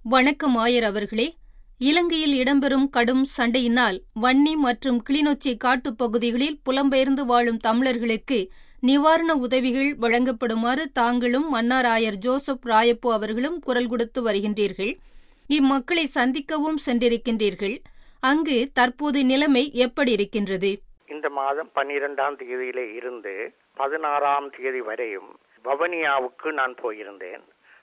வணக்கம் ஆயர் அவர்களே இலங்கையில் இடம்பெறும் கடும் சண்டையினால் வன்னி மற்றும் கிளிநொச்சி காட்டுப் பகுதிகளில் புலம்பெயர்ந்து வாழும் தமிழர்களுக்கு நிவாரண உதவிகள் வழங்கப்படுமாறு தாங்களும் மன்னார் ஆயர் ஜோசப் ராயப்போ அவர்களும் குரல் கொடுத்து வருகின்றீர்கள் இம்மக்களை சந்திக்கவும் சென்றிருக்கின்றீர்கள் அங்கு தற்போது நிலைமை எப்படி இருக்கின்றது இந்த மாதம் பன்னிரெண்டாம் தேதியிலே இருந்து பதினாறாம் தேதி வரையும் வவனியாவுக்கு நான் போயிருந்தேன்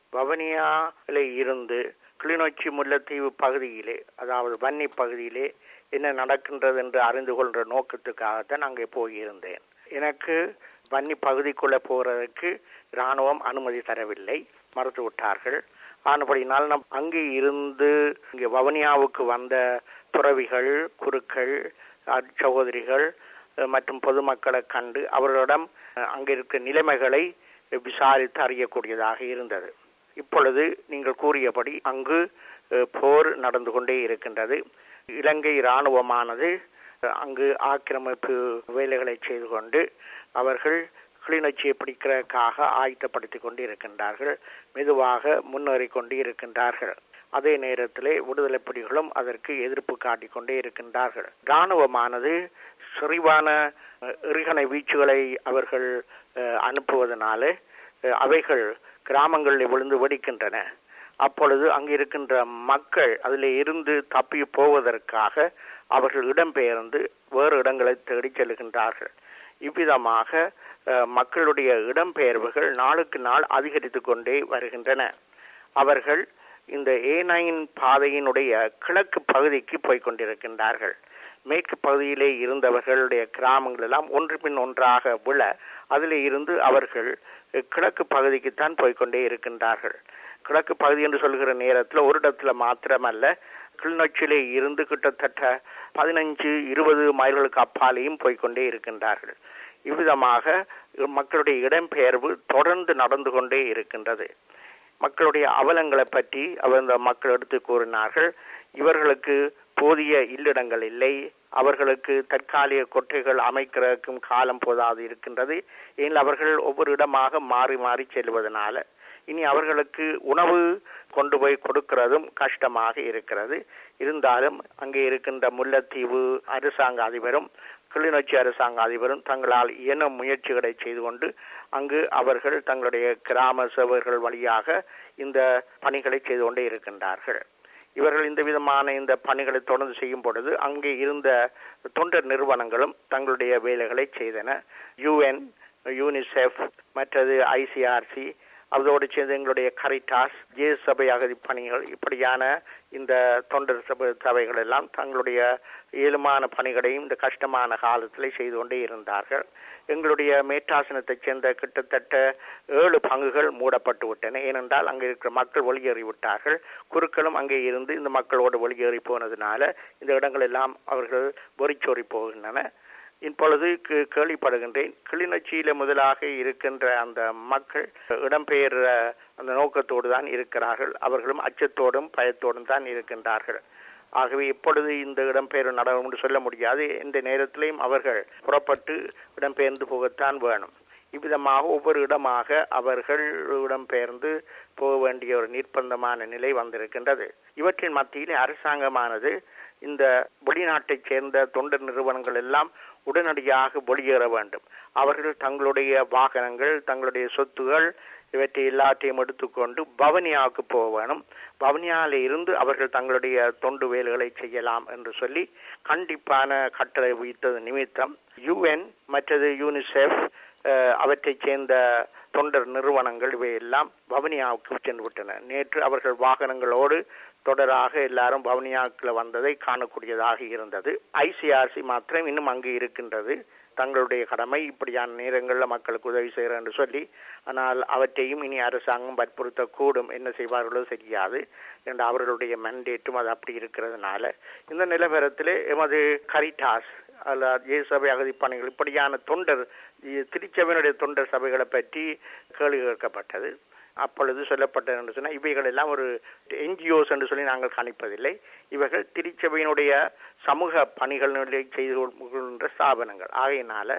வவனியாவில இருந்து கிளிநொச்சி முல்லைத்தீவு பகுதியிலே அதாவது வன்னி பகுதியிலே என்ன நடக்கின்றது என்று அறிந்து கொள்ற நோக்கத்துக்காகத்தான் அங்கே போயிருந்தேன் எனக்கு வன்னி பகுதிக்குள்ள போறதுக்கு இராணுவம் அனுமதி தரவில்லை மறுத்து விட்டார்கள் ஆனபடினால் நம் அங்கே இருந்து இங்கே வவனியாவுக்கு வந்த துறவிகள் குருக்கள் சகோதரிகள் மற்றும் பொதுமக்களை கண்டு அவர்களிடம் அங்கே இருக்க நிலைமைகளை விசாரித்து அறியக்கூடியதாக இருந்தது இப்பொழுது நீங்கள் கூறியபடி அங்கு போர் நடந்து கொண்டே இருக்கின்றது இலங்கை இராணுவமானது அங்கு ஆக்கிரமிப்பு வேலைகளை செய்து கொண்டு அவர்கள் கிளிநொச்சியை பிடிக்கிறதுக்காக ஆயத்தப்படுத்தி கொண்டு இருக்கின்றார்கள் மெதுவாக முன்னேறி கொண்டு இருக்கின்றார்கள் அதே நேரத்திலே விடுதலை புலிகளும் அதற்கு எதிர்ப்பு காட்டிக் கொண்டே இருக்கின்றார்கள் இராணுவமானது செறிவான எறிகணை வீச்சுகளை அவர்கள் அனுப்புவதனால அவைகள் கிராமங்களில் விழுந்து வெடிக்கின்றன அப்பொழுது அங்கு இருக்கின்ற மக்கள் அதில் இருந்து தப்பி போவதற்காக அவர்கள் இடம்பெயர்ந்து வேறு இடங்களை தேடி செல்கின்றார்கள் இவ்விதமாக மக்களுடைய இடம்பெயர்வுகள் நாளுக்கு நாள் அதிகரித்து கொண்டே வருகின்றன அவர்கள் இந்த ஏ நைன் பாதையினுடைய கிழக்கு பகுதிக்கு போய் கொண்டிருக்கின்றார்கள் மேற்கு பகுதியிலே இருந்தவர்களுடைய கிராமங்கள் எல்லாம் ஒன்று பின் ஒன்றாக விழ அதில் இருந்து அவர்கள் கிழக்கு பகுதிக்குத்தான் போய்கொண்டே இருக்கின்றார்கள் கிழக்கு பகுதி என்று சொல்கிற நேரத்தில் ஒரு இடத்துல மாத்திரமல்ல கிளிநொச்சியிலே இருந்து கிட்டத்தட்ட பதினஞ்சு இருபது மைல்களுக்கு அப்பாலேயும் போய்கொண்டே இருக்கின்றார்கள் இவ்விதமாக மக்களுடைய இடம்பெயர்வு தொடர்ந்து நடந்து கொண்டே இருக்கின்றது மக்களுடைய அவலங்களை பற்றி அவர் இந்த மக்கள் எடுத்து கூறினார்கள் இவர்களுக்கு போதிய இல்லிடங்கள் இல்லை அவர்களுக்கு தற்காலிக கொட்டைகள் அமைக்கிறதுக்கும் காலம் போதாது இருக்கின்றது ஏன் அவர்கள் ஒவ்வொரு இடமாக மாறி மாறி செல்வதனால இனி அவர்களுக்கு உணவு கொண்டு போய் கொடுக்கிறதும் கஷ்டமாக இருக்கிறது இருந்தாலும் அங்கே இருக்கின்ற முல்லைத்தீவு அரசாங்க அதிபரும் கிளிநொச்சி அரசாங்க அதிபரும் தங்களால் இயன முயற்சிகளை செய்து கொண்டு அங்கு அவர்கள் தங்களுடைய கிராம சேவர்கள் வழியாக இந்த பணிகளை செய்து கொண்டே இருக்கின்றார்கள் இவர்கள் இந்த விதமான இந்த பணிகளை தொடர்ந்து செய்யும் பொழுது அங்கே இருந்த தொண்டர் நிறுவனங்களும் தங்களுடைய வேலைகளை செய்தன யுஎன் யூனிசெஃப் மற்றது ஐசிஆர்சி அதோடு சேர்ந்து எங்களுடைய கரிட்டாஸ் ஜே சபை அகதி பணிகள் இப்படியான இந்த தொண்டர் சபை சபைகள் எல்லாம் தங்களுடைய இயலுமான பணிகளையும் இந்த கஷ்டமான காலத்தில் செய்து கொண்டே இருந்தார்கள் எங்களுடைய மேட்டாசனத்தைச் சேர்ந்த கிட்டத்தட்ட ஏழு பங்குகள் மூடப்பட்டு விட்டன ஏனென்றால் அங்கே இருக்கிற மக்கள் வெளியேறி விட்டார்கள் குருக்களும் அங்கே இருந்து இந்த மக்களோடு வெளியேறி போனதுனால இந்த இடங்கள் எல்லாம் அவர்கள் பொறிச்சோறி போகின்றன இப்பொழுது கேள்விப்படுகின்றேன் கிளிநொச்சியில முதலாக இருக்கின்ற அந்த மக்கள் இடம்பெயர் அந்த நோக்கத்தோடு தான் இருக்கிறார்கள் அவர்களும் அச்சத்தோடும் பயத்தோடும் தான் இருக்கின்றார்கள் ஆகவே இப்பொழுது இந்த இடம்பெயர் நடக்கும் என்று சொல்ல முடியாது எந்த நேரத்திலையும் அவர்கள் புறப்பட்டு இடம்பெயர்ந்து போகத்தான் வேணும் இவ்விதமாக ஒவ்வொரு இடமாக அவர்கள் இடம்பெயர்ந்து போக வேண்டிய ஒரு நிர்பந்தமான நிலை வந்திருக்கின்றது இவற்றின் மத்தியில் அரசாங்கமானது இந்த வெளிநாட்டைச் சேர்ந்த தொண்டர் நிறுவனங்கள் எல்லாம் உடனடியாக வெளியேற வேண்டும் அவர்கள் தங்களுடைய வாகனங்கள் தங்களுடைய சொத்துகள் இவற்றை எல்லாத்தையும் எடுத்துக்கொண்டு பவனியாவுக்கு போக வேணும் பவனியால இருந்து அவர்கள் தங்களுடைய தொண்டு வேலைகளை செய்யலாம் என்று சொல்லி கண்டிப்பான கட்டளை வைத்தது நிமித்தம் யுஎன் மற்றது யூனிசெஃப் அவற்றைச் சேர்ந்த தொண்டர் நிறுவனங்கள் இவையெல்லாம் பவனியாவுக்கு சென்று விட்டன நேற்று அவர்கள் வாகனங்களோடு தொடராக எல்லாரும் பவனியாக்கில் வந்ததை காணக்கூடியதாக இருந்தது ஐசிஆர்சி மாத்திரம் இன்னும் அங்கு இருக்கின்றது தங்களுடைய கடமை இப்படியான நேரங்களில் மக்களுக்கு உதவி செய்கிறேன் என்று சொல்லி ஆனால் அவற்றையும் இனி அரசாங்கம் வற்புறுத்தக்கூடும் என்ன செய்வார்களோ தெரியாது என்று அவர்களுடைய மெண்டேட்டும் அது அப்படி இருக்கிறதுனால இந்த நிலவரத்திலே எமது கரிட்டாஸ் அல்ல ஜேசபை அகதி பணிகள் இப்படியான தொண்டர் திருச்சபையினுடைய தொண்டர் சபைகளை பற்றி கேள்வி கேட்கப்பட்டது அப்பொழுது சொல்லப்பட்டது என்று சொன்னால் இவைகள் எல்லாம் ஒரு என்ஜிஓஸ் என்று சொல்லி நாங்கள் கணிப்பதில்லை இவைகள் திருச்சபையினுடைய சமூக பணிகள் செய்து கொள்கின்ற ஸ்தாபனங்கள் ஆகையினால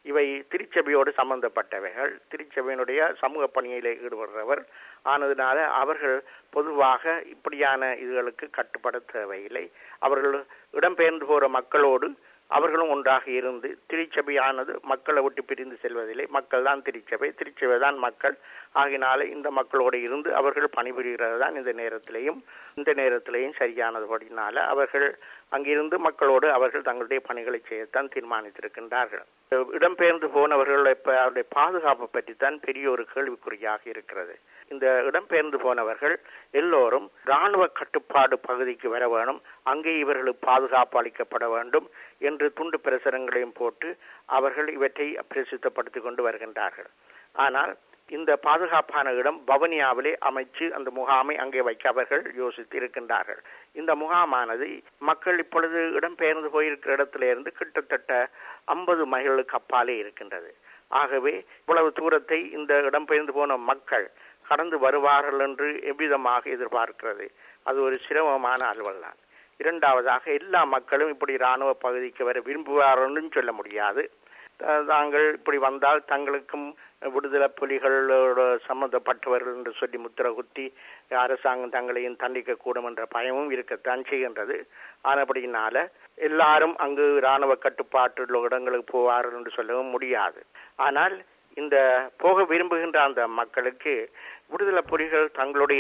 இவை திருச்சபையோடு சம்பந்தப்பட்டவைகள் திருச்சபையினுடைய சமூக பணியிலே ஈடுபடுறவர் ஆனதுனால அவர்கள் பொதுவாக இப்படியான இதுகளுக்கு கட்டுப்பட தேவையில்லை அவர்கள் இடம்பெயர்ந்து போற மக்களோடு அவர்களும் ஒன்றாக இருந்து திருச்சபையானது மக்களை விட்டு பிரிந்து செல்வதில்லை மக்கள் தான் திருச்சபை திருச்சபை தான் மக்கள் ஆகினால இந்த மக்களோடு இருந்து அவர்கள் பணிபுரிகிறது தான் இந்த நேரத்திலையும் இந்த நேரத்திலையும் சரியானதுபடினால அவர்கள் அங்கிருந்து மக்களோடு அவர்கள் தங்களுடைய பணிகளை செய்யத்தான் தீர்மானித்திருக்கின்றார்கள் இடம்பெயர்ந்து போனவர்கள் இப்ப அவருடைய பாதுகாப்பு பற்றி தான் பெரிய ஒரு கேள்விக்குறியாக இருக்கிறது இந்த இடம்பெயர்ந்து போனவர்கள் எல்லோரும் இராணுவ கட்டுப்பாடு பகுதிக்கு வர வேணும் அங்கே இவர்களுக்கு பாதுகாப்பு அளிக்கப்பட வேண்டும் என்று துண்டு பிரசுரங்களையும் போட்டு அவர்கள் இவற்றை பிரசித்தப்படுத்திக் கொண்டு வருகின்றார்கள் ஆனால் இந்த பாதுகாப்பான இடம் பவனியாவிலே அமைச்சு அந்த முகாமை அங்கே வைக்க அவர்கள் யோசித்து இருக்கின்றார்கள் இந்த முகாமானது மக்கள் இப்பொழுது இடம்பெயர்ந்து போயிருக்கிற இடத்துல இருந்து கிட்டத்தட்ட ஐம்பது மைல்களுக்கு அப்பாலே இருக்கின்றது ஆகவே இவ்வளவு தூரத்தை இந்த இடம்பெயர்ந்து போன மக்கள் கடந்து வருவார்கள் என்று எவ்விதமாக எதிர்பார்க்கிறது அது ஒரு சிரமமான அலுவல் தான் இரண்டாவதாக எல்லா மக்களும் இப்படி இராணுவ பகுதிக்கு வர விரும்புவார்கள் சொல்ல முடியாது தாங்கள் இப்படி வந்தால் தங்களுக்கும் விடுதலை புலிகளோட சம்பந்தப்பட்டவர்கள் என்று சொல்லி முத்திர குத்தி அரசாங்கம் தங்களையும் தண்டிக்க கூடும் என்ற பயமும் இருக்கத்தான் செய்கின்றது ஆனபடியினால எல்லாரும் அங்கு இராணுவ கட்டுப்பாட்டுள்ள இடங்களுக்கு போவார்கள் என்று சொல்லவும் முடியாது ஆனால் இந்த போக விரும்புகின்ற அந்த மக்களுக்கு விடுதலை புலிகள் தங்களுடைய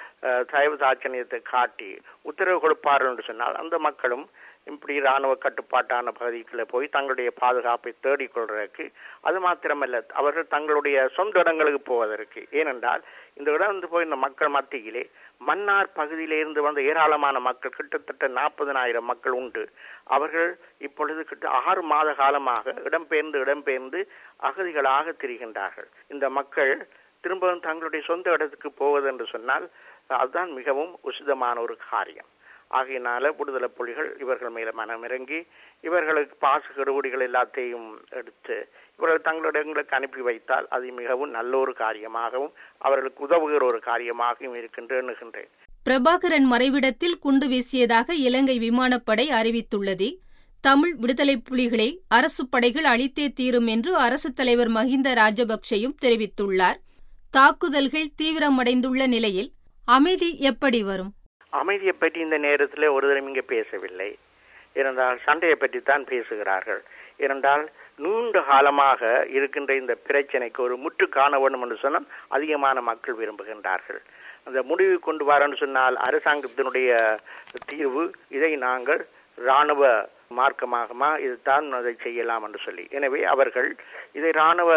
தயவு தாட்சணியத்தை காட்டி உத்தரவு கொடுப்பார்கள் என்று சொன்னால் அந்த மக்களும் இப்படி இராணுவ கட்டுப்பாட்டான பகுதிக்குள்ள போய் தங்களுடைய பாதுகாப்பை தேடிக்கொள்றதுக்கு அது மாத்திரமல்ல அவர்கள் தங்களுடைய சொந்த இடங்களுக்கு போவதற்கு ஏனென்றால் இந்த இடம் வந்து போய் இந்த மக்கள் மத்தியிலே மன்னார் பகுதியிலே இருந்து வந்த ஏராளமான மக்கள் கிட்டத்தட்ட நாற்பதனாயிரம் மக்கள் உண்டு அவர்கள் இப்பொழுது கிட்ட ஆறு மாத காலமாக இடம்பெயர்ந்து இடம்பெயர்ந்து அகதிகளாக திரிகின்றார்கள் இந்த மக்கள் திரும்பவும் தங்களுடைய சொந்த இடத்துக்கு போவது என்று சொன்னால் அதுதான் மிகவும் உசிதமான ஒரு காரியம் ஆகையினால விடுதலை புலிகள் இவர்கள் மேல மனமிறங்கி இவர்களுக்கு பாசு கெடுபடிகள் எல்லாத்தையும் எடுத்து இவர்கள் தங்களிடங்களுக்கு அனுப்பி வைத்தால் அது மிகவும் நல்ல ஒரு காரியமாகவும் அவர்களுக்கு உதவுகிற ஒரு காரியமாகவும் இருக்கின்ற எண்ணுகின்றேன் பிரபாகரன் மறைவிடத்தில் குண்டு வீசியதாக இலங்கை விமானப்படை அறிவித்துள்ளது தமிழ் விடுதலை புலிகளை அரசு படைகள் அழித்தே தீரும் என்று அரசுத் தலைவர் மஹிந்த ராஜபக்சேயும் தெரிவித்துள்ளார் தாக்குதல்கள் தீவிரமடைந்துள்ள நிலையில் அமைதி எப்படி வரும் அமைதியை பற்றி இந்த நேரத்தில் ஒரு தரம் இங்கே பேசவில்லை இருந்தால் சண்டையை பற்றி தான் பேசுகிறார்கள் இருந்தால் நீண்ட காலமாக இருக்கின்ற இந்த பிரச்சனைக்கு ஒரு முற்று காண வேண்டும் என்று சொன்னால் அதிகமான மக்கள் விரும்புகின்றார்கள் அந்த முடிவு கொண்டு வரன்னு சொன்னால் அரசாங்கத்தினுடைய தீர்வு இதை நாங்கள் இராணுவ மார்க்கமாகமா இதுதான் அதை செய்யலாம் என்று சொல்லி எனவே அவர்கள் இதை இராணுவ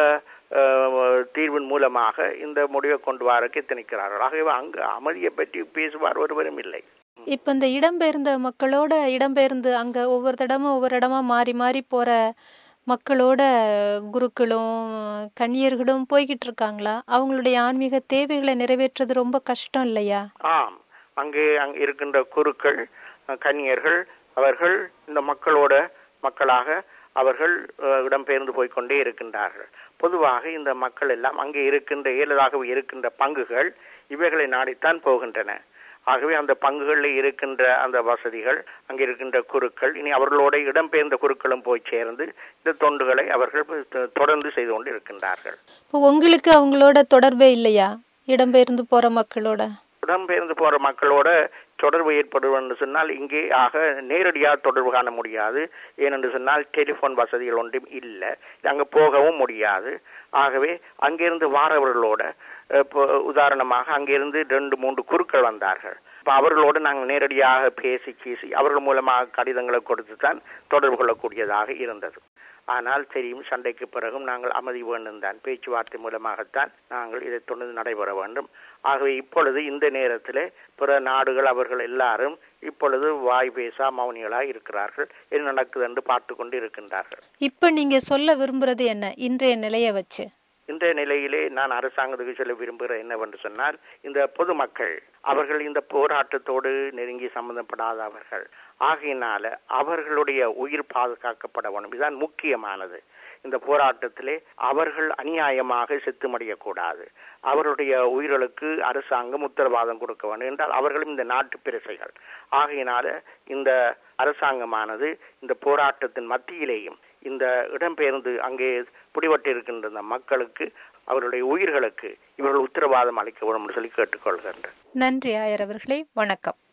தீர்வின் மூலமாக இந்த முடிவை கொண்டு வரக்கு திணிக்கிறார்கள் ஆகவே அங்கு அமைதியை பற்றி பேசுவார் ஒருவரும் இல்லை இப்ப இந்த இடம்பெயர்ந்த மக்களோட இடம்பெயர்ந்து அங்க ஒவ்வொரு இடமும் ஒவ்வொரு இடமா மாறி மாறி போற மக்களோட குருக்களும் கன்னியர்களும் போய்கிட்டு இருக்காங்களா அவங்களுடைய ஆன்மீக தேவைகளை நிறைவேற்றுறது ரொம்ப கஷ்டம் இல்லையா ஆம் அங்கே அங்க இருக்கின்ற குருக்கள் கன்னியர்கள் அவர்கள் இந்த மக்களோட மக்களாக அவர்கள் இடம்பெயர்ந்து போய்கொண்டே இருக்கின்றார்கள் பொதுவாக இந்த மக்கள் எல்லாம் அங்கே இருக்கின்ற இயலதாக இருக்கின்ற பங்குகள் இவைகளை நாடித்தான் போகின்றன ஆகவே அந்த பங்குகளில் இருக்கின்ற அந்த வசதிகள் அங்கே இருக்கின்ற குருக்கள் இனி அவர்களோட இடம்பெயர்ந்த குருக்களும் போய் சேர்ந்து இந்த தொண்டுகளை அவர்கள் தொடர்ந்து செய்து கொண்டு இருக்கின்றார்கள் இப்போ உங்களுக்கு அவங்களோட தொடர்பே இல்லையா இடம்பெயர்ந்து போற மக்களோட இடம்பெயர்ந்து போற மக்களோட தொடர்பு ஏற்படுவது சொன்னால் இங்கே ஆக நேரடியாக தொடர்பு காண முடியாது ஏனென்று சொன்னால் டெலிபோன் வசதிகள் ஒன்றும் இல்லை அங்கே போகவும் முடியாது ஆகவே அங்கிருந்து வாரவர்களோட இப்போ உதாரணமாக அங்கிருந்து ரெண்டு மூன்று குருக்கள் வந்தார்கள் இப்போ அவர்களோடு நாங்கள் நேரடியாக பேசி பேசி அவர்கள் மூலமாக கடிதங்களை கொடுத்து தான் தொடர்பு கொள்ளக்கூடியதாக இருந்தது ஆனால் தெரியும் சண்டைக்கு பிறகும் நாங்கள் அமைதி வேண்டும் தான் பேச்சுவார்த்தை மூலமாகத்தான் நாங்கள் இதை தொடர்ந்து நடைபெற வேண்டும் ஆகவே இப்பொழுது இந்த நேரத்தில் பிற நாடுகள் அவர்கள் எல்லாரும் இப்பொழுது வாய் பேசா மௌனிகளா இருக்கிறார்கள் என்ன நடக்குது என்று பார்த்து கொண்டு இருக்கின்றார்கள் இப்ப நீங்க சொல்ல விரும்புறது என்ன இன்றைய நிலைய வச்சு இன்றைய நிலையிலே நான் அரசாங்கத்துக்கு சொல்ல விரும்புகிறேன் என்னவென்று சொன்னால் இந்த பொதுமக்கள் அவர்கள் இந்த போராட்டத்தோடு நெருங்கி சம்பந்தப்படாதவர்கள் ஆகையினால அவர்களுடைய உயிர் பாதுகாக்கப்பட வேண்டும் இதுதான் முக்கியமானது இந்த போராட்டத்திலே அவர்கள் அநியாயமாக செத்துமடையக்கூடாது அவருடைய உயிர்களுக்கு அரசாங்கம் உத்தரவாதம் கொடுக்க வேண்டும் என்றால் அவர்களும் இந்த நாட்டு பிரசைகள் ஆகையினால இந்த அரசாங்கமானது இந்த போராட்டத்தின் மத்தியிலேயும் இந்த இடம்பெயர்ந்து அங்கே பிடிபட்டு இருக்கின்ற இந்த மக்களுக்கு அவருடைய உயிர்களுக்கு இவர்கள் உத்தரவாதம் அளிக்க வேண்டும் என்று சொல்லி கேட்டுக்கொள்கின்றேன் நன்றி ஆயர் அவர்களே வணக்கம்